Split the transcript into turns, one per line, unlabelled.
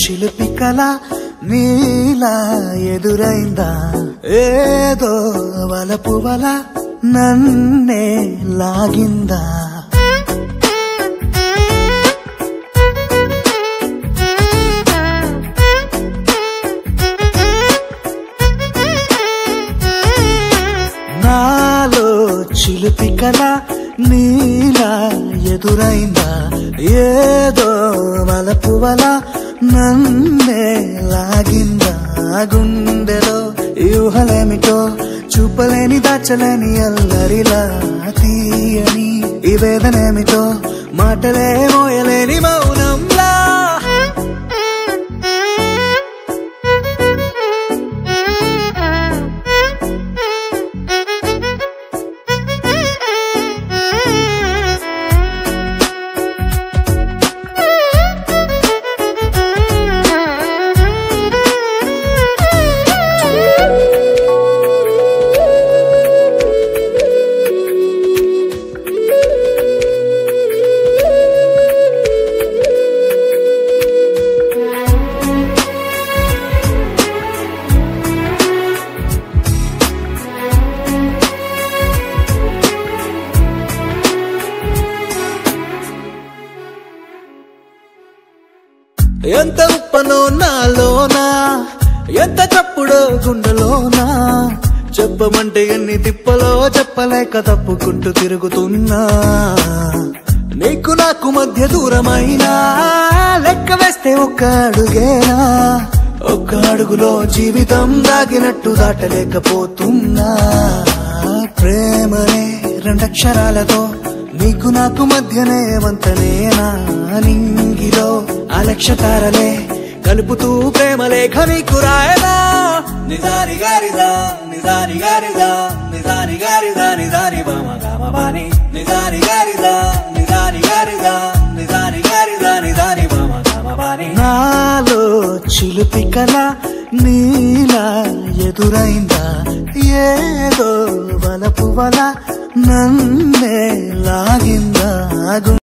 చిలిపి కల నీలా ఎదురైందా ఏదో వలపు వల నన్నే లాగిందా నాలో చిలిపి కల నీలా ఎదురైందా ఏదో వలపు వల నన్నే లాగిందా గుండెలో యూహలేమిటో చూపలేని దాచలేని అల్లరిలా తీయని ఈ వేదనేమిటో మాటలే మోయలేని మౌనంలా ఎంత ఉప్పనో నాలోనా ఎంత చప్పుడో గుండెలోనా చెప్పమంటే ఎన్ని తిప్పలో చెప్పలేక తప్పుకుంటూ తిరుగుతున్నా నీకు నాకు మధ్య దూరమైనా లెక్క వేస్తే ఒక్క అడుగేనా ఒక్క అడుగులో జీవితం దాగినట్టు దాటలేకపోతున్నా ప్రేమనే రెండక్షరాలతో నీకు నాకు మధ్యనే వంతనేనా నింగిలో అలక్ష తారలే కలుపుతూ ప్రేమ లేఖ నీకు రాయనా నిజాని గారిదా నిజాని గారిదా నిజాని గారిదా నిజాని బామ గామ బాని నిజాని గారిదా నిజాని గారిదా నిజాని గారిదా నిజాని బామ గామ బాని నాలో చిలిపి కల నీలా ఎదురైందా ఏదో వలపు వల నన్నే లాగిందా